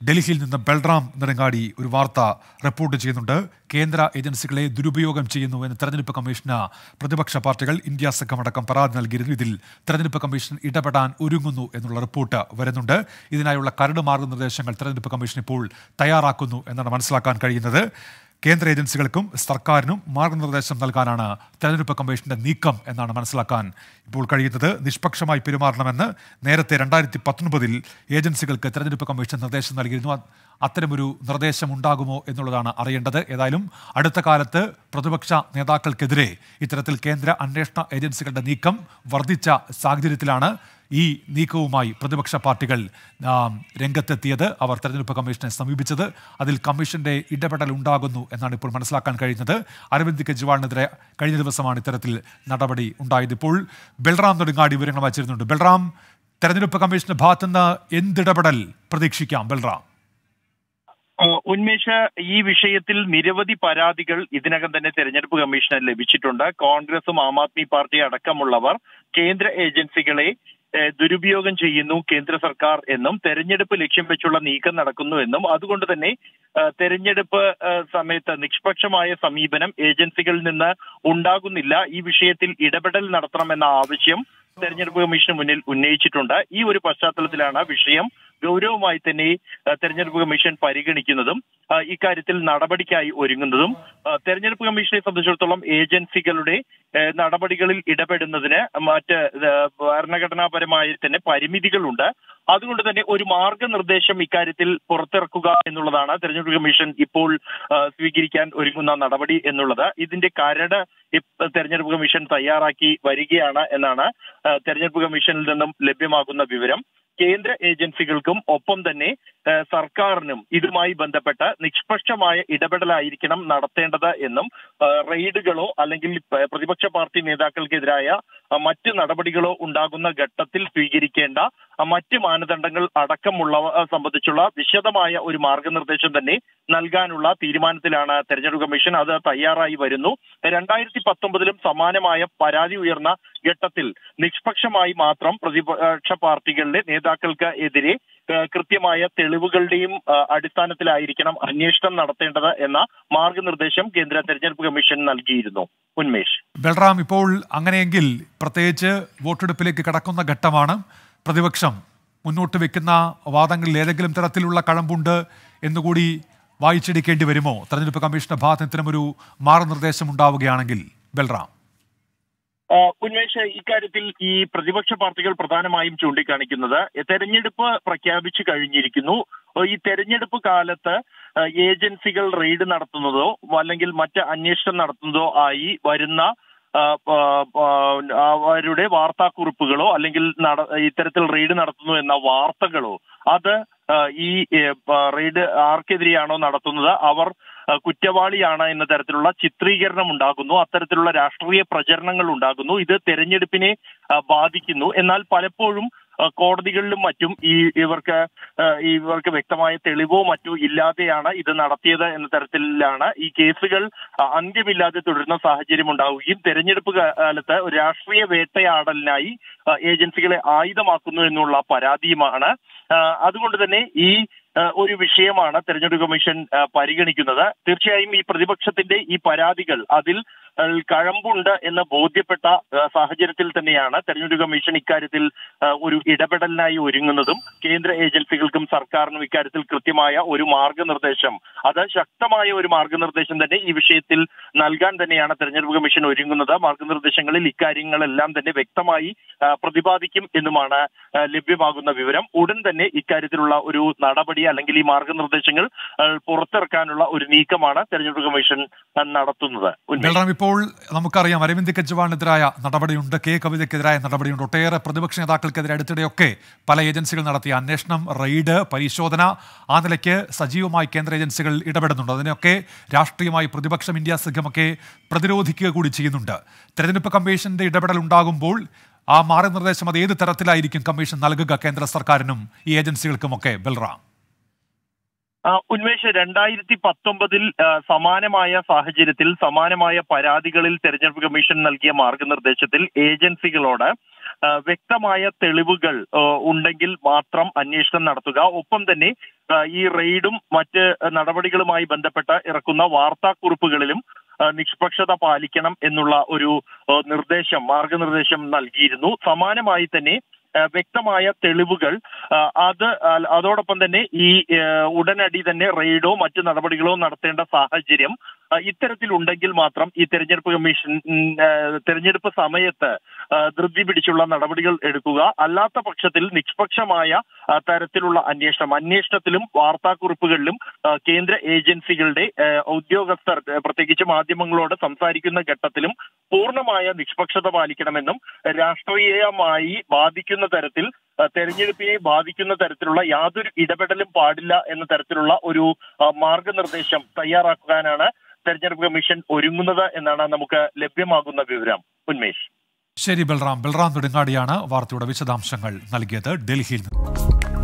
ഡൽഹിയിൽ നിന്ന് ബൽറാം നെടുങ്ങാടി ഒരു വാർത്ത റിപ്പോർട്ട് ചെയ്യുന്നുണ്ട് കേന്ദ്ര ഏജൻസികളെ ദുരുപയോഗം ചെയ്യുന്നു എന്ന് തെരഞ്ഞെടുപ്പ് കമ്മീഷന് പ്രതിപക്ഷ പാർട്ടികൾ ഇന്ത്യ സംഘമടക്കം പരാതി നൽകിയിരുന്നു ഇതിൽ തെരഞ്ഞെടുപ്പ് കമ്മീഷൻ ഇടപെടാൻ ഒരുങ്ങുന്നു എന്നുള്ള റിപ്പോർട്ട് വരുന്നുണ്ട് ഇതിനായുള്ള കരട് മാർഗനിർദ്ദേശങ്ങൾ തെരഞ്ഞെടുപ്പ് കമ്മീഷൻ ഇപ്പോൾ തയ്യാറാക്കുന്നു എന്നാണ് മനസ്സിലാക്കാൻ കഴിയുന്നത് കേന്ദ്ര ഏജൻസികൾക്കും സർക്കാരിനും മാർഗനിർദ്ദേശം നൽകാനാണ് തെരഞ്ഞെടുപ്പ് കമ്മീഷന്റെ നീക്കം എന്നാണ് മനസ്സിലാക്കാൻ ഇപ്പോൾ കഴിയുന്നത് നിഷ്പക്ഷമായി പെരുമാറണമെന്ന് നേരത്തെ രണ്ടായിരത്തി പത്തൊൻപതിൽ ഏജൻസികൾക്ക് തെരഞ്ഞെടുപ്പ് കമ്മീഷൻ നിർദ്ദേശം നൽകിയിരുന്നു അത് അത്തരമൊരു നിർദ്ദേശം ഉണ്ടാകുമോ എന്നുള്ളതാണ് അറിയേണ്ടത് ഏതായാലും അടുത്ത കാലത്ത് പ്രതിപക്ഷ നേതാക്കൾക്കെതിരെ ഇത്തരത്തിൽ കേന്ദ്ര അന്വേഷണ ഏജൻസികളുടെ നീക്കം വർദ്ധിച്ച സാഹചര്യത്തിലാണ് ഈ നീക്കവുമായി പ്രതിപക്ഷ പാർട്ടികൾ ആ, രംഗത്തെത്തിയത് അവർ തെരഞ്ഞെടുപ്പ് കമ്മീഷനെ സമീപിച്ചത് അതിൽ കമ്മീഷന്റെ ഇടപെടൽ ഉണ്ടാകുന്നു എന്നാണ് ഇപ്പോൾ മനസ്സിലാക്കാൻ കഴിയുന്നത് അരവിന്ദ് കെജ്രിവാളിനെതിരെ കഴിഞ്ഞ ദിവസമാണ് ഇത്തരത്തിൽ നടപടി ഉണ്ടായത് ഇപ്പോൾ ബൽറാം നെടുങ്ങാടി വിവരങ്ങൾ വച്ചിരുന്നുണ്ട് ബൽറാം തെരഞ്ഞെടുപ്പ് കമ്മീഷന്റെ ഭാഗത്തുനിന്ന് എന്തിടപെടൽ പ്രതീക്ഷിക്കാം ബൽറാം ഏഹ് ഉന്മേഷ് ഈ വിഷയത്തിൽ നിരവധി പരാതികൾ ഇതിനകം തന്നെ തെരഞ്ഞെടുപ്പ് കമ്മീഷന് ലഭിച്ചിട്ടുണ്ട് കോൺഗ്രസും ആം ആദ്മി പാർട്ടി അടക്കമുള്ളവർ കേന്ദ്ര ഏജൻസികളെ ഏഹ് ദുരുപയോഗം ചെയ്യുന്നു കേന്ദ്ര സർക്കാർ എന്നും തെരഞ്ഞെടുപ്പ് ലക്ഷ്യം വെച്ചുള്ള നീക്കം നടക്കുന്നു എന്നും അതുകൊണ്ട് തന്നെ ഏഹ് തെരഞ്ഞെടുപ്പ് ഏഹ് സമയത്ത് നിഷ്പക്ഷമായ സമീപനം ഏജൻസികളിൽ നിന്ന് ഉണ്ടാകുന്നില്ല ഈ വിഷയത്തിൽ ഇടപെടൽ നടത്തണമെന്ന ആവശ്യം തെരഞ്ഞെടുപ്പ് കമ്മീഷന് മുന്നിൽ ഉന്നയിച്ചിട്ടുണ്ട് ഈ ഒരു പശ്ചാത്തലത്തിലാണ് വിഷയം ഗൗരവമായി തന്നെ ഏഹ് തെരഞ്ഞെടുപ്പ് കമ്മീഷൻ പരിഗണിക്കുന്നതും ഏഹ് ഇക്കാര്യത്തിൽ നടപടിക്കായി ഒരുങ്ങുന്നതും ഏഹ് തെരഞ്ഞെടുപ്പ് കമ്മീഷനെ സംബന്ധിച്ചിടത്തോളം ഏജൻസികളുടെ ഏഹ് നടപടികളിൽ ഇടപെടുന്നതിന് മറ്റ് ഏഹ് ഭരണഘടനാപരമായ തന്നെ പരിമിതികളുണ്ട് അതുകൊണ്ട് തന്നെ ഒരു മാർഗനിർദ്ദേശം ഇക്കാര്യത്തിൽ പുറത്തിറക്കുക എന്നുള്ളതാണ് തെരഞ്ഞെടുപ്പ് കമ്മീഷൻ ഇപ്പോൾ ഏഹ് സ്വീകരിക്കാൻ ഒരുങ്ങുന്ന നടപടി എന്നുള്ളത് ഇതിന്റെ കരട് ഇപ്പ- തെരഞ്ഞെടുപ്പ് കമ്മീഷൻ തയ്യാറാക്കി വരികയാണ് എന്നാണ് ഏഹ് തെരഞ്ഞെടുപ്പ് കമ്മീഷനിൽ നിന്നും ലഭ്യമാകുന്ന വിവരം കേന്ദ്ര ഏജൻസികൾക്കും ഒപ്പം തന്നെ ഏഹ് സർക്കാരിനും ഇതുമായി ബന്ധപ്പെട്ട് നിഷ്പക്ഷമായ ഇടപെടലായിരിക്കണം നടത്തേണ്ടത് എന്നും ഏഹ് റെയ്ഡുകളോ അല്ലെങ്കിൽ പ- പ്രതിപക്ഷ പാർട്ടി നേതാക്കൾക്കെതിരായ അഹ് മറ്റ് നടപടികളോ ഉണ്ടാകുന്ന ഘട്ടത്തിൽ സ്വീകരിക്കേണ്ട അഹ് മറ്റ് മാനദണ്ഡങ്ങൾ അടക്കമുള്ളവ അഹ് സംബന്ധിച്ചുള്ള വിശദമായ ഒരു മാർഗനിർദ്ദേശം തന്നെ നൽകാനുള്ള തീരുമാനത്തിലാണ് തെരഞ്ഞെടുപ്പ് കമ്മീഷൻ അത് തയ്യാറായി വരുന്നു രണ്ടായിരത്തി പത്തൊമ്പതിലും സമാനമായ പരാതി ഉയർന്ന ഘട്ടത്തിൽ നിഷ്പക്ഷമായി മാത്രം പ്രതിപക്ഷ പാർട്ടികളുടെ നേതാക്കൾക്ക് എതിരെ ഏഹ് കൃത്യമായ തെളിവുകളുടെയും ഏഹ് അടിസ്ഥാനത്തിലായിരിക്കണം അന്വേഷണം നടത്തേണ്ടത് എന്ന മാർഗനിർദ്ദേശം കേന്ദ്ര തെരഞ്ഞെടുപ്പ് കമ്മീഷൻ നൽകിയിരുന്നു ഉന്മേഷ് ബൽറാം ഇപ്പോൾ അങ്ങനെയെങ്കിൽ പ്രത്യേകിച്ച് വോട്ടെടുപ്പിലേക്ക് കടക്കുന്ന ഘട്ടമാണ് പ്രതിപക്ഷം മുന്നോട്ട് വെക്കുന്ന വാദങ്ങളിൽ ഏതെങ്കിലും തരത്തിലുള്ള കഴമ്പുണ്ട് എന്നുകൂടി വായിച്ചെടുക്കേണ്ടി വരുമോ തെരഞ്ഞെടുപ്പ് കമ്മീഷന്റെ ഭാഗത്ത് ഇത്തരമൊരു മാർഗനിർദ്ദേശം ഉണ്ടാവുകയാണെങ്കിൽ ബൽറാം ആ, ഉന്മേഷ് ഇക്കാര്യത്തിൽ ഈ പ്രതിപക്ഷ പാർട്ടികൾ പ്രധാനമായും ചൂണ്ടിക്കാണിക്കുന്നത് തെരഞ്ഞെടുപ്പ് പ്രഖ്യാപിച്ചു കഴിഞ്ഞിരിക്കുന്നു ഈ തെരഞ്ഞെടുപ്പ് കാലത്ത് ആ, ഏജൻസികൾ റെയ്ഡ് നടത്തുന്നതോ അല്ലെങ്കിൽ മറ്റ് അന്വേഷണം നടത്തുന്നതോ ആയി വരുന്ന ആ, ആ, ആ, അവരുടെ വാർത്താക്കുറിപ്പുകളോ അല്ലെങ്കിൽ നട- ഇത്തരത്തിൽ റെയ്ഡ് നടത്തുന്നു എന്ന വാർത്തകളോ അത് ആ, ഈ ഏ, പ- റെയ്ഡ് ആർക്കെതിരെയാണോ നടത്തുന്നത് അവർ ആ, കുറ്റവാളിയാണ് എന്ന തരത്തിലുള്ള ചിത്രീകരണം ഉണ്ടാകുന്നു അത്തരത്തിലുള്ള രാഷ്ട്രീയ പ്രചരണങ്ങൾ ഉണ്ടാകുന്നു ഇത് തെരഞ്ഞെടുപ്പിനെ ആ, ബാധിക്കുന്നു എന്നാൽ പലപ്പോഴും ആ, കോടതികളിലും മറ്റും ഈ ഇവർക്ക് ആ, ഇവർക്ക് വ്യക്തമായ തെളിവോ മറ്റോ ഇല്ലാതെയാണ് ഇത് നടത്തിയത് എന്ന തരത്തിലാണ് ഈ കേസുകൾ ആ, അന്ത്യമില്ലാതെ തുടരുന്ന സാഹചര്യം ഉണ്ടാവുകയും തെരഞ്ഞെടുപ്പ് കാലത്ത് ഒരു രാഷ്ട്രീയ വേട്ടയാടലിനായി ആ, ഏജൻസികളെ ആയുധമാക്കുന്നു എന്നുള്ള പരാതിയുമാണ് ആ, അതുകൊണ്ട് തന്നെ ഈ ആ, ഒരു വിഷയമാണ് തെരഞ്ഞെടുപ്പ് കമ്മീഷൻ ആ, പരിഗണിക്കുന്നത് തീർച്ചയായും ഈ പ്രതിപക്ഷത്തിന്റെ ഈ പരാതികൾ അതിൽ ആ, കഴമ്പുണ്ട് എന്ന് ബോധ്യപ്പെട്ട ആ, സാഹചര്യത്തിൽ തന്നെയാണ് തെരഞ്ഞെടുപ്പ് കമ്മീഷൻ ഇക്കാര്യത്തിൽ ആ, ഒരു ഇടപെടലിനായി ഒരുങ്ങുന്നതും കേന്ദ്ര ഏജൻസികൾക്കും സർക്കാരിനും ഇക്കാര്യത്തിൽ കൃത്യമായ ഒരു മാർഗനിർദ്ദേശം അത് ശക്തമായ ഒരു മാർഗനിർദ്ദേശം തന്നെ ഈ വിഷയത്തിൽ നൽകാൻ തന്നെയാണ് തെരഞ്ഞെടുപ്പ് കമ്മീഷൻ ഒരുങ്ങുന്നത് മാർഗനിർദ്ദേശങ്ങളിൽ ഇക്കാര്യങ്ങളെല്ലാം തന്നെ വ്യക്തമായി ആ, പ്രതിപാദിക്കും എന്നുമാണ് ആ, ലഭ്യമാകുന്ന വിവരം ഉടൻ തന്നെ ഇക്കാര്യത്തിലുള്ള ഒരു നടപടി അല്ലെങ്കിൽ ഈ മാർഗനിർദ്ദേശങ്ങൾ ആ, പുറത്തിറക്കാനുള്ള ഒരു നീക്കമാണ് തെരഞ്ഞെടുപ്പ് കമ്മീഷൻ ആ, നടത്തുന്നത് ഉന്മേഷ്. ബൽറാം ഇപ്പോൾ നമുക്കറിയാം അരവിന്ദ് കെജ്രിവാളിനെതിരായ നടപടിയുണ്ട് കെ കവിതയ്ക്കെതിരായ നടപടിയുണ്ട് ഒട്ടേറെ പ്രതിപക്ഷ നേതാക്കൾക്കെതിരെ അടുത്തിടെയൊക്കെ പല ഏജൻസികൾ നടത്തിയ അന്വേഷണം റെയ്ഡ് പരിശോധന ആ നിലയ്ക്ക് സജീവമായി കേന്ദ്ര ഏജൻസികൾ ഇടപെടുന്നുണ്ട് അതിനെയൊക്കെ രാഷ്ട്രീയമായി പ്രതിപക്ഷം ഇന്ത്യ സഖ്യമൊക്കെ പ്രതിരോധിക്കുക കൂടി ചെയ്യുന്നുണ്ട് തെരഞ്ഞെടുപ്പ് കമ്മീഷന്റെ ഇടപെടൽ ഉണ്ടാകുമ്പോൾ ആ മാർഗനിർദ്ദേശം അത് ഏത് തരത്തിലായിരിക്കും കമ്മീഷൻ നൽകുക കേന്ദ്ര സർക്കാരിനും ഈ ഏജൻസികൾക്കുമൊക്കെ ബൽറാം ആ, ഉന്മേഷ് രണ്ടായിരത്തി പത്തൊമ്പതിൽ ആ, സമാനമായ സാഹചര്യത്തിൽ സമാനമായ പരാതികളിൽ തെരഞ്ഞെടുപ്പ് കമ്മീഷൻ നൽകിയ മാർഗനിർദ്ദേശത്തിൽ ഏജൻസികളോട് ആ, വ്യക്തമായ തെളിവുകൾ ആ, ഉണ്ടെങ്കിൽ മാത്രം അന്വേഷണം നടത്തുക ഒപ്പം തന്നെ ആ, ഈ റെയ്ഡും മറ്റ് നടപടികളുമായി ബന്ധപ്പെട്ട് ഇറക്കുന്ന വാർത്താക്കുറിപ്പുകളിലും ആ, നിഷ്പക്ഷത പാലിക്കണം എന്നുള്ള ഒരു ആ, നിർദ്ദേശം മാർഗനിർദ്ദേശം നൽകിയിരുന്നു സമാനമായി തന്നെ ആ, വ്യക്തമായ തെളിവുകൾ ആ, അത് ആ, അതോടൊപ്പം തന്നെ ഈ ആ, ഉടനടി തന്നെ റെയ്ഡോ മറ്റു നടപടികളോ നടത്തേണ്ട സാഹചര്യം ആ, ഇത്തരത്തിലുണ്ടെങ്കിൽ മാത്രം ഈ തെരഞ്ഞെടുപ്പ് കമ്മീഷൻ ഉം, ആ, തെരഞ്ഞെടുപ്പ് സമയത്ത് ആ, ധൃതി പിടിച്ചുള്ള നടപടികൾ എടുക്കുക അല്ലാത്ത പക്ഷത്തിൽ നിഷ്പക്ഷമായ ആ, തരത്തിലുള്ള അന്വേഷണം അന്വേഷണത്തിലും വാർത്താക്കുറിപ്പുകളിലും ആ, കേന്ദ്ര ഏജൻസികളുടെ ആ, ഉദ്യോഗസ്ഥർ ആ, പ്രത്യേകിച്ച് മാധ്യമങ്ങളോട് സംസാരിക്കുന്ന ഘട്ടത്തിലും പൂർണ്ണമായ നിഷ്പക്ഷത പാലിക്കണമെന്നും രാഷ്ട്രീയമായി ബാധിക്കുന്ന തരത്തിൽ ആ, തെരഞ്ഞെടുപ്പിനെ ബാധിക്കുന്ന തരത്തിലുള്ള യാതൊരു ഇടപെടലും പാടില്ല എന്ന തരത്തിലുള്ള ഒരു ആ, മാർഗനിർദ്ദേശം തയ്യാറാക്കാനാണ് തെരഞ്ഞെടുപ്പ് കമ്മീഷൻ ഒരുങ്ങുന്നത് എന്നാണ് നമുക്ക് ലഭ്യമാകുന്ന വിവരം ഉന്മേഷ് ശരി ബൽറാം ബൽറാം നെടുങ്ങാടിയാണ് വാർത്തയുടെ വിശദാംശങ്ങൾ നൽകിയത് ഡൽഹിയിൽ നിന്ന്